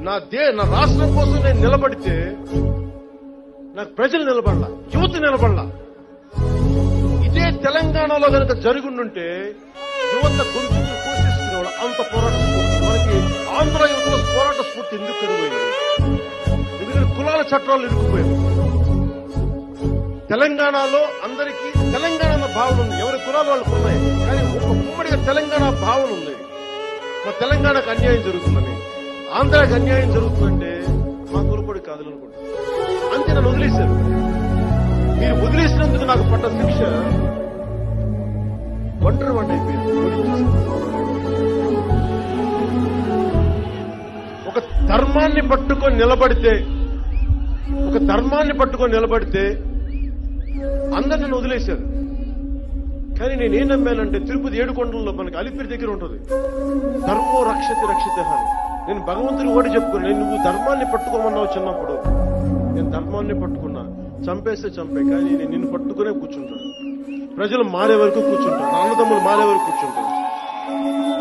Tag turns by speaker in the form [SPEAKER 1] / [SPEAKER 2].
[SPEAKER 1] నా దే నా రాష్ట్రం కోసం నేను నిలబడితే నాకు ప్రజలు నిలబడలా యువత నిలబడలా ఇదే తెలంగాణలో కనుక జరుగుండుంటే యువత గొంతులు కోసేసుకునేవాడు అంత పోరాట స్ఫూర్తి మనకి ఆంధ్ర యువతలో పోరాట స్ఫూర్తి ఎందుకు కరువైంది ఎందుకంటే కులాల చట్టాలు ఇరుక్కుపోయాయి తెలంగాణలో అందరికీ తెలంగాణ అన్న భావన ఉంది ఎవరి కులాలు వాళ్ళకు ఉన్నాయి కానీ ఒక ఉమ్మడిగా తెలంగాణ భావన ఉంది మా తెలంగాణకు అన్యాయం జరుగుతుందని ఆంధ్రాకి అన్యాయం జరుగుతుందంటే మా కులపడి కాదు అనుకుంటా అంతే నన్ను వదిలేశారు మీరు వదిలేసినందుకు నాకు పడ్డ శిక్ష ఒంటరి వంట అయిపోయింది ఒక ధర్మాన్ని పట్టుకొని నిలబడితే ఒక ధర్మాన్ని పట్టుకొని నిలబడితే అందరు నన్ను వదిలేశారు కానీ నేను ఏం నమ్మానంటే తిరుపతి ఏడుకొండల్లో మనకి అలిపిరి దగ్గర ఉంటుంది ధర్మో రక్షతి రక్షిత అని నేను భగవంతుని ఓడి చెప్పుకున్నా నేను నువ్వు ధర్మాన్ని పట్టుకోమన్నావు చిన్నప్పుడు నేను ధర్మాన్ని పట్టుకున్నా చంపేస్తే చంపే కానీ నేను నిన్ను పట్టుకునే కూర్చుంటాను ప్రజలు మారే వరకు కూర్చుంటాను అన్నదమ్ములు మారే వరకు కూర్చుంటాను